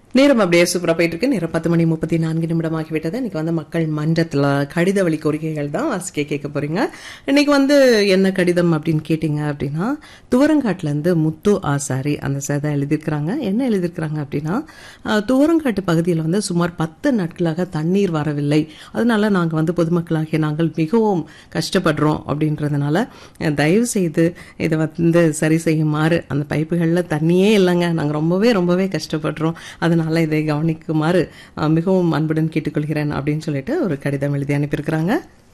நேரம் அப்படியே சூப்பரா போயிட்டு இருக்கு நேரம் பத்து மணி முப்பத்தி நான்கு நிமிடமாகி விட்டது இன்னைக்கு வந்து மக்கள் மன்றத்துல கடித வழி கோரிக்கைகள் தான் வாசிக்க கேட்க போறீங்க இன்னைக்கு வந்து என்ன கடிதம் அப்படின்னு கேட்டீங்க அப்படின்னா துவரங்காட்டுல இருந்து முத்து ஆசாரி அந்த சதை எழுதியிருக்கிறாங்க என்ன எழுதியிருக்கிறாங்க அப்படின்னா அஹ், துவரங்காட்டு பகுதியில் வந்து சுமார் பத்து நாட்களாக தண்ணீர் வரவில்லை அதனால நாங்க வந்து பொதுமக்களாகிய நாங்கள் மிகவும் கஷ்டப்படுறோம் அப்படின்றதுனால அஹ், தயவு செய்து இதை வந்து சரி செய்யுமாறு அந்த பைப்புகளில் தண்ணியே இல்லைங்க நாங்கள் ரொம்பவே ரொம்பவே கஷ்டப்படுறோம் அதனால இதை கவனிக்குமாறு அஹ், மிகவும் அன்புடன் கேட்டுக்கொள்கிறேன் அப்படின்னு சொல்லிட்டு ஒரு கடிதம் எழுதி அனுப்பியிருக்கிறாங்க